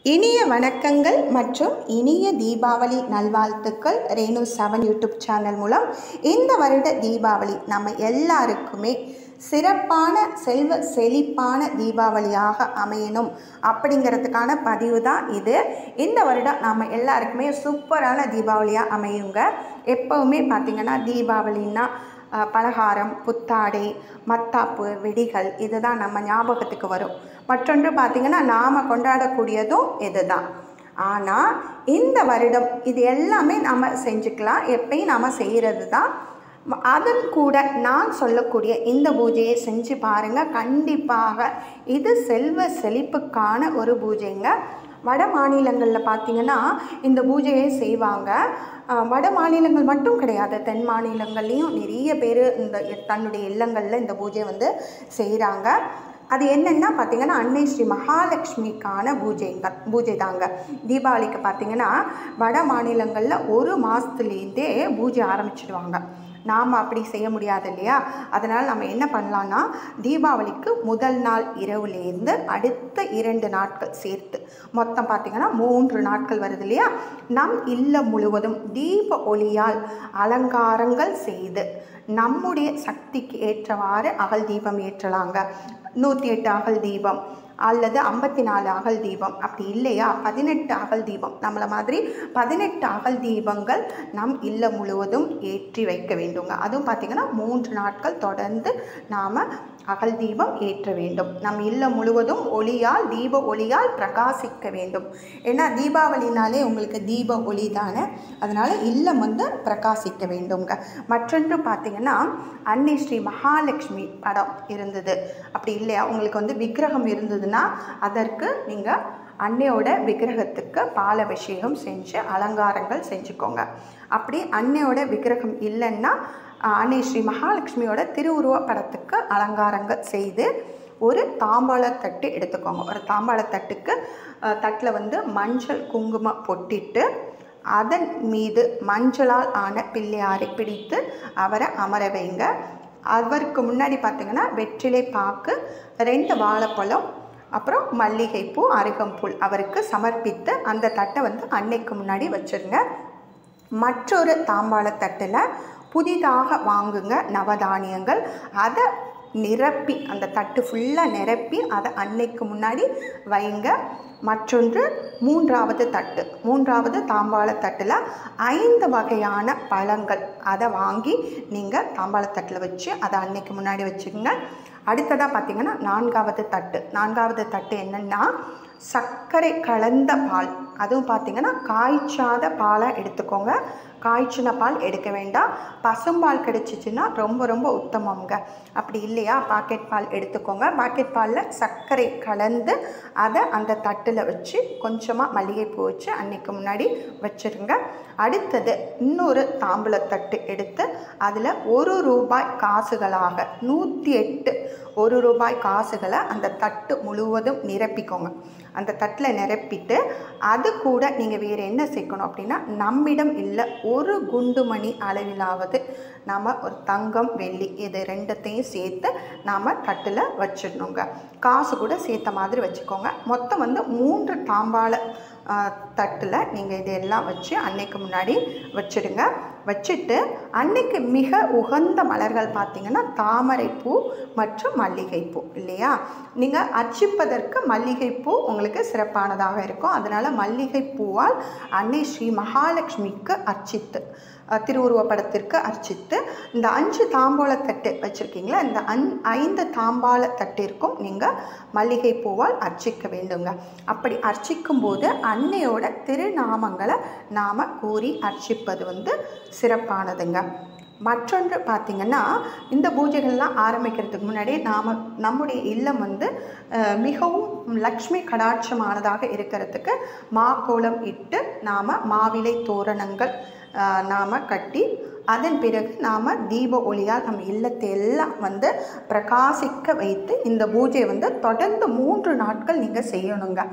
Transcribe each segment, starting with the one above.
இனிய வணக்கங்கள் மற்றும் இனிய தீபாவளி நல்வாழ்த்துக்கள் ரேணு செவன் யூடியூப் சேனல் மூலம் இந்த வருட தீபாவளி நம்ம எல்லாருக்குமே சிறப்பான செல்வ செழிப்பான தீபாவளியாக அமையணும் அப்படிங்கிறதுக்கான பதிவு தான் இது இந்த வருடம் நம்ம எல்லாருக்குமே சூப்பரான தீபாவளியாக அமையுங்க எப்போவுமே பார்த்திங்கன்னா தீபாவளின்னா அஹ், பலகாரம் புத்தாடை மத்தாப்பு வெடிகள் இதுதான் நம்ம ஞாபகத்துக்கு வரும் மற்றொன்று பார்த்திங்கன்னா நாம் கொண்டாடக்கூடியதும் இதுதான் ஆனால் இந்த வருடம் இது எல்லாமே நம்ம செஞ்சுக்கலாம் எப்பயும் நாம் செய்கிறது தான் ம- அதன் கூட நான் சொல்லக்கூடிய இந்த பூஜையை செஞ்சு பாருங்கள் கண்டிப்பாக இது செல்வ செழிப்புக்கான ஒரு பூஜைங்க வட மாநிலங்களில் பார்த்தீங்கன்னா இந்த பூஜையை செய்வாங்க அஹ், வட மாநிலங்கள் மட்டும் கிடையாது தென் மாநிலங்கள்லேயும் நிறைய பேர் இந்த தன்னுடைய இல்லங்களில் இந்த பூஜை வந்து செய்கிறாங்க அது என்னென்னா பார்த்தீங்கன்னா அன்னை ஸ்ரீ மகாலட்சுமிக்கான பூஜைங்க பூஜை தாங்க தீபாவளிக்கு பார்த்தீங்கன்னா வட மாநிலங்களில் ஒரு மாதத்துலேருந்தே பூஜை ஆரம்பிச்சிடுவாங்க நாம் அப்படி செய்ய முடியாது இல்லையா அதனால் நம்ம என்ன பண்ணலான்னா தீபாவளிக்கு முதல் நாள் இரவுலேருந்து அடுத்த இரண்டு நாட்கள் சேர்த்து மொத்தம் பார்த்திங்கன்னா மூன்று நாட்கள் வருது இல்லையா நம் இல்லம் முழுவதும் தீப ஒளியால் அலங்காரங்கள் செய்து நம்முடைய சக்திக்கு ஏற்றவாறு அகல் தீபம் ஏற்றலாங்க நூற்றி எட்டு அகல் தீபம் அல்லது ஐம்பத்தி நாலு அகல் தீபம் அப்படி இல்லையா பதினெட்டு அகல் தீபம் நம்மளை மாதிரி பதினெட்டு அகல் தீபங்கள் நம் இல்லம் முழுவதும் ஏற்றி வைக்க வேண்டுங்க அதுவும் பார்த்திங்கன்னா மூன்று நாட்கள் தொடர்ந்து நாம் அகல் தீபம் ஏற்ற வேண்டும் நம் இல்லம் முழுவதும் ஒளியால் தீப ஒளியால் பிரகாசிக்க வேண்டும் ஏன்னா தீபாவளினாலே உங்களுக்கு தீப ஒளி தானே அதனால் இல்லம் வந்து பிரகாசிக்க வேண்டுங்க மற்றொன்று பார்த்திங்கன்னா அன்னை ஸ்ரீ மகாலட்சுமி படம் இருந்தது அப்படி இல்லையா உங்களுக்கு வந்து விக்கிரகம் இருந்ததுன்னா அதற்கு நீங்கள் அன்னையோட விக்கிரகத்துக்கு பாலாபிஷேகம் செஞ்சு அலங்காரங்கள் செஞ்சுக்கோங்க அப்படி அன்னையோட விக்கிரகம் இல்லைன்னா அஹ், அன்னை ஸ்ரீ மகாலட்சுமியோட திருவுருவ படத்துக்கு அலங்காரங்கள் செய்து ஒரு தாம்பாளத்தட்டு எடுத்துக்கோங்க ஒரு தாம்பாளத்தட்டுக்கு அஹ், தட்டில் வந்து மஞ்சள் குங்குமம் பொட்டிட்டு அதன் மீது மஞ்சளால் ஆன பிள்ளையாரை பிடித்து அவரை அமர வைங்க அவருக்கு முன்னாடி பார்த்தீங்கன்னா வெற்றிலை பாக்கு ரெண்டு வாழைப்பழம் அப்புறம் மல்லிகைப்பூ அருகம்புல் அவருக்கு சமர்ப்பித்து அந்த தட்டை வந்து அன்னைக்கு முன்னாடி வச்சுருங்க மற்றொரு தாம்பாளத்தட்டில் புதிதாக வாங்குங்க நவதானியங்கள் அதை நிரப்பி அந்த தட்டு ஃபுல்லாக நிரப்பி அதை அன்னைக்கு முன்னாடி வைங்க மற்றொன்று மூன்றாவது தட்டு மூன்றாவது தாம்பாள தட்டில் ஐந்து வகையான பழங்கள் அதை வாங்கி நீங்கள் தாம்பாளத்தட்டில் வச்சு அதை அன்னைக்கு முன்னாடி வச்சுக்கோங்க அடுத்ததாக பார்த்தீங்கன்னா நான்காவது தட்டு நான்காவது தட்டு என்னென்னா சர்க்கரை கலந்த பால் அதுவும் பார்த்தீங்கன்னா காய்ச்சாத பாலை எடுத்துக்கோங்க காய்ச்சின பால் எடுக்க வேண்டாம் பசும்பால் கிடைச்சிச்சின்னா ரொம்ப ரொம்ப உத்தமங்க அப்படி இல்லையா பாக்கெட் பால் எடுத்துக்கோங்க பாக்கெட் பாலில் சர்க்கரை கலந்து அதை அந்த தட்டில் வச்சு கொஞ்சமாக மல்லிகைப்பூ வச்சு அன்னைக்கு முன்னாடி வச்சுருங்க அடுத்தது இன்னொரு தாம்பூலத்தட்டு எடுத்து அதில் ஒரு ரூபாய் காசுகளாக நூற்றி எட்டு ஒரு ரூபாய் காசுகளை அந்த தட்டு முழுவதும் நிரப்பிக்கோங்க அந்த தட்டில் நிரப்பிட்டு அது கூட நீங்கள் வேறு என்ன சேர்க்கணும் அப்படின்னா நம்மிடம் இல்லை ஒரு குண்டுமணி அளவிலாவது நாம் ஒரு தங்கம் வெள்ளி இது ரெண்டத்தையும் சேர்த்து நாம் தட்டில் வச்சிடணுங்க காசு கூட சேர்த்த மாதிரி வச்சுக்கோங்க மொத்தம் வந்து மூன்று தாம்பாள தட்டில் நீங்கள் இதெல்லாம் வச்சு அன்னைக்கு முன்னாடி வச்சிடுங்க வச்சுட்டு அன்னைக்கு மிக உகந்த மலர்கள் பார்த்தீங்கன்னா தாமரைப்பூ மற்றும் மல்லிகைப்பூ இல்லையா நீங்கள் அர்ச்சிப்பதற்கு மல்லிகைப்பூ உங்களுக்கு சிறப்பானதாக இருக்கும் அதனால் மல்லிகைப்பூவால் அன்னை ஸ்ரீ மகாலட்சுமிக்கு அர்ச்சித்து அஹ், திருவுருவப்படத்திற்கு அர்ச்சித்து இந்த அஞ்சு தாம்பாளத்தட்டு வச்சுருக்கீங்களா இந்த அன் ஐந்து தாம்பாள தட்டிற்கும் நீங்கள் மல்லிகை பூவால் அர்ச்சிக்க வேண்டுங்க அப்படி அர்ச்சிக்கும் போது அன்னையோட திருநாமங்களை நாம் கூறி அர்ச்சிப்பது வந்து சிறப்பானதுங்க மற்றொன்று பார்த்திங்கன்னா இந்த பூஜைகள்லாம் ஆரம்பிக்கிறதுக்கு முன்னாடி நாம் நம்முடைய இல்லம் வந்து அஹ், மிகவும் லக்ஷ்மி கடாட்சமானதாக இருக்கிறதுக்கு மாக்கோலம் இட்டு நாம் மாவிலை தோரணங்கள் நாம் கட்டி அதன் பிறகு நாம் தீப ஒளியால் நம்ம இல்லத்தை எல்லாம் வந்து பிரகாசிக்க வைத்து இந்த பூஜை வந்து தொடர்ந்து மூன்று நாட்கள் நீங்கள் செய்யணுங்க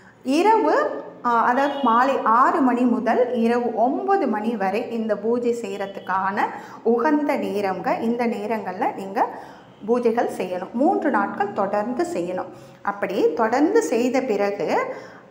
இரவு ஆ, அதாவது மாலை ஆறு மணி முதல் இரவு ஒம்பது மணி வரை இந்த பூஜை செய்கிறதுக்கான உகந்த நேரங்க இந்த நேரங்களில் நீங்கள் பூஜைகள் செய்யணும் மூன்று நாட்கள் தொடர்ந்து செய்யணும் அப்படி தொடர்ந்து செய்த பிறகு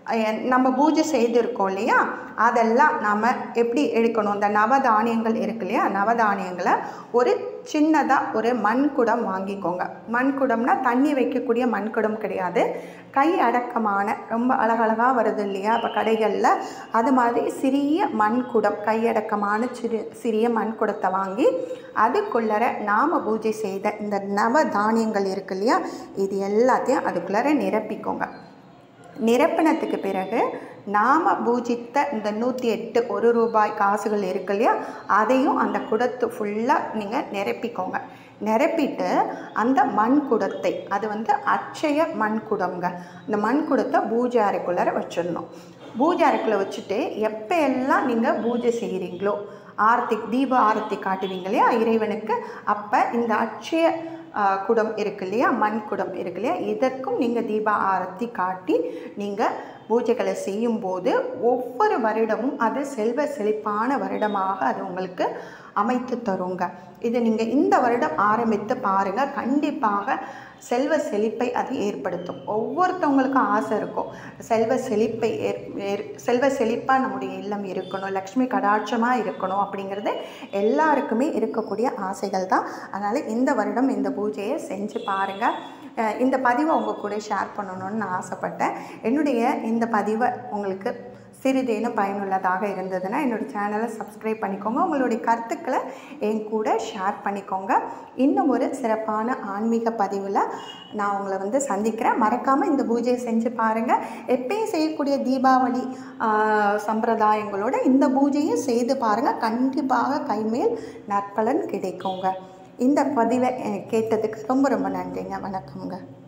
அஹ் நம்ம பூஜை செய்திருக்கோம் இல்லையா அதெல்லாம் நாம் எப்படி எடுக்கணும் இந்த நவதானியங்கள் இருக்கு இல்லையா நவதானியங்களை ஒரு சின்னதாக ஒரு மண்குடம் வாங்கிக்கோங்க மண்குடம்னா தண்ணி வைக்கக்கூடிய மண்குடம் கிடையாது கை அடக்கமான ரொம்ப அழகழகாக வருது இல்லையா இப்போ கடைகளில் அது மாதிரி சிறிய மண்குடம் கையடக்கமான சிறு சிறிய மண்குடத்தை வாங்கி அதுக்குள்ளர நாம் பூஜை செய்த இந்த நவ தானியங்கள் இருக்கு இல்லையா இது எல்லாத்தையும் அதுக்குள்ளர நிரப்பிக்கோங்க நிரப்பினத்துக்கு பிறகு நாம் பூஜித்த இந்த நூற்றி எட்டு ஒரு ரூபாய் காசுகள் இருக்கு இல்லையா அதையும் அந்த குடத்து ஃபுல்லாக நீங்கள் நிரப்பிக்கோங்க நிரப்பிட்டு அந்த மண் குடத்தை அது வந்து அட்சய மண் குடம்ங்க இந்த மண் குடத்தை பூஜை அறைக்குள்ளார வச்சிடணும் பூஜை அறைக்குள்ளே வச்சுட்டு எப்போ எல்லாம் நீங்கள் பூஜை செய்கிறீங்களோ ஆரத்தி தீப ஆரத்தி காட்டுவீங்க இல்லையா இறைவனுக்கு அப்போ இந்த அட்சய ஆஹ், குடம் இருக்கு இல்லையா மண் குடம் இருக்கு இல்லையா இதற்கும் நீங்கள் தீப ஆரத்தி காட்டி நீங்கள் பூஜைகளை செய்யும்போது ஒவ்வொரு வருடமும் அது செல்வ செழிப்பான வருடமாக அது உங்களுக்கு அமைத்து தருங்க இது நீங்கள் இந்த வருடம் ஆரம்பித்து பாருங்கள் கண்டிப்பாக செல்வ செழிப்பை அது ஏற்படுத்தும் ஒவ்வொருத்தவங்களுக்கும் ஆசை இருக்கும் செல்வ செழிப்பை ஏற் ஏற் செல்வ செழிப்பாக நம்முடைய இல்லம் இருக்கணும் லக்ஷ்மி கடாட்சமாக இருக்கணும் அப்படிங்கிறது எல்லாருக்குமே இருக்கக்கூடிய ஆசைகள் தான் அதனால் இந்த வருடம் இந்த பூஜையை செஞ்சு பாருங்கள் அஹ் இந்த பதிவை உங்கள் கூட ஷேர் பண்ணணும்னு நான் ஆசைப்பட்டேன் என்னுடைய இந்த பதிவை உங்களுக்கு சிறிதேனும் பயனுள்ளதாக இருந்ததுன்னா என்னோடய சேனலை சப்ஸ்கிரைப் பண்ணிக்கோங்க உங்களுடைய கருத்துக்களை என் கூட ஷேர் பண்ணிக்கோங்க இன்னும் ஒரு சிறப்பான ஆன்மீக பதிவில் நான் உங்களை வந்து சந்திக்கிறேன் மறக்காமல் இந்த பூஜையை செஞ்சு பாருங்கள் எப்பயும் செய்யக்கூடிய தீபாவளி ஆஹ், சம்பிரதாயங்களோட இந்த பூஜையும் செய்து பாருங்கள் கண்டிப்பாக கைமேல் நற்பலன் கிடைக்குங்க இந்த பதிவை அஹ், கேட்டதுக்கு ரொம்ப ரொம்ப நன்றிங்க வணக்கம்ங்க